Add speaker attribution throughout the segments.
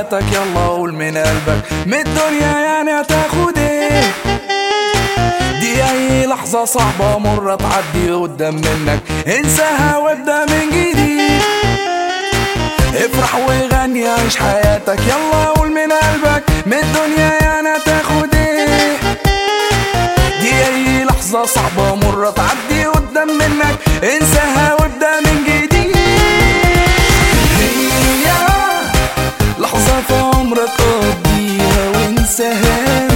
Speaker 1: حياتك يلا قول من قلبك من الدنيا يعني هتاخد ايه دي اي لحظة صعبة مرة تعدي قدام منك انساها وابدأ من جديد افرح وغني عيش حياتك يلا قول من قلبك من الدنيا يعني هتاخد ايه دي اي لحظة صعبة مرة تعدي قدام منك انساها وابدأ من جديد هي لحظة في عمرك قضيها وانساها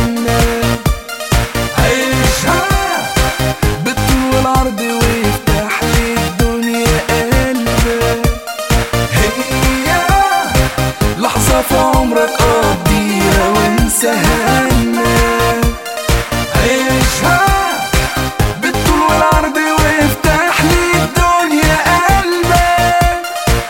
Speaker 1: عيشها بالطول والعرض وافتح للدنيا قلبك هي لحظة في عمرك قضيها وانساها عيشها بالطول والعرض وافتح للدنيا قلبك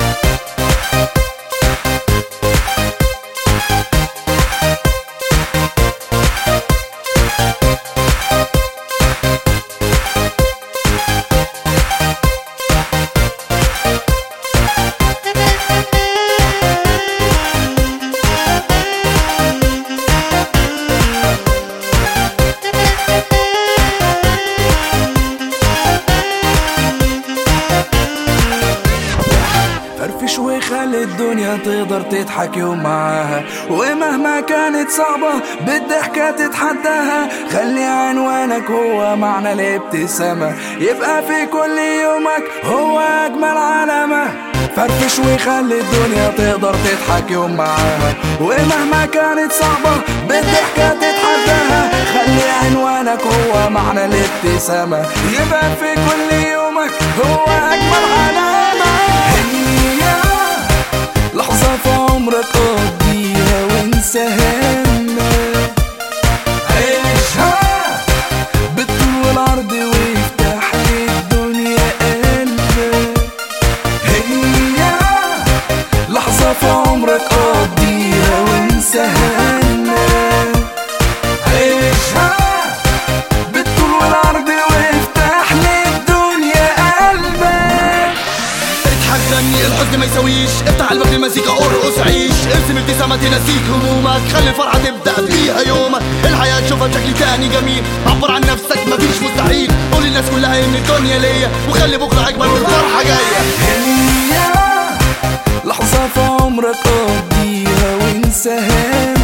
Speaker 1: فرفش وخلي الدنيا تقدر تضحك يوم معاها ومهما كانت صعبة بالضحكة تتحداها خلي عنوانك هو معنى الابتسامة يبقى في كل يومك هو أجمل علامة فرفش وخلي الدنيا تقدر تضحك يوم معاها ومهما كانت صعبة بالضحكة تتحداها خلي عنوانك هو معنى الابتسامة يبقى في كل يومك هو أجمل علامة هي لحظة في عمرك قضيها وانساها عيشها بالطول والعرض وافتح للدنيا قلبك هي لحظة في عمرك قضيها وانساها عيشها بالطول والعرض وافتح للدنيا قلبك
Speaker 2: اضحك غني الحزن ما يسويش افتح قلبك للمزيكا ارقص عيش ارسم ابتسامة تنسيك همومك خلي الفرحة تبدأ بيها يومك الحياة تشوفها بشكل تاني جميل عبر عن نفسك مفيش مستحيل قول للناس كلها ان الدنيا ليا وخلي بكرة اجمل والفرحة جاية
Speaker 1: هي لحظة في عمرك قضيها وانساها